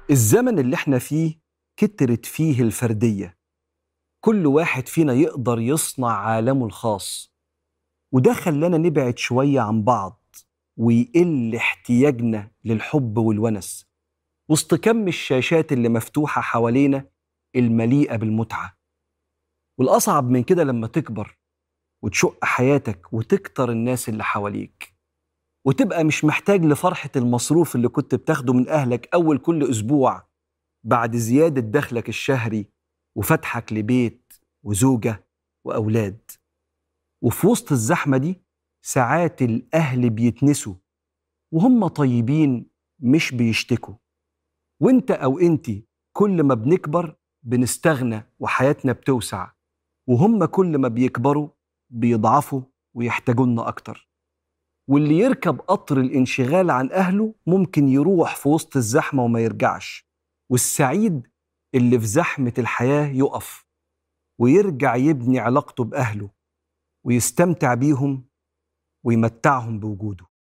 الزمن اللي احنا فيه كترت فيه الفردية كل واحد فينا يقدر يصنع عالمه الخاص وده خلانا نبعد شوية عن بعض ويقل احتياجنا للحب والونس وسط كم الشاشات اللي مفتوحة حوالينا المليئة بالمتعة والأصعب من كده لما تكبر وتشق حياتك وتكتر الناس اللي حواليك وتبقى مش محتاج لفرحة المصروف اللي كنت بتاخده من أهلك أول كل أسبوع بعد زيادة دخلك الشهري وفتحك لبيت وزوجة وأولاد وفي وسط الزحمة دي ساعات الأهل بيتنسوا وهم طيبين مش بيشتكوا وانت أو انتي كل ما بنكبر بنستغنى وحياتنا بتوسع وهم كل ما بيكبروا بيضعفوا ويحتاجونا أكتر واللي يركب قطر الانشغال عن أهله ممكن يروح في وسط الزحمة وما يرجعش والسعيد اللي في زحمة الحياة يقف ويرجع يبني علاقته بأهله ويستمتع بيهم ويمتعهم بوجوده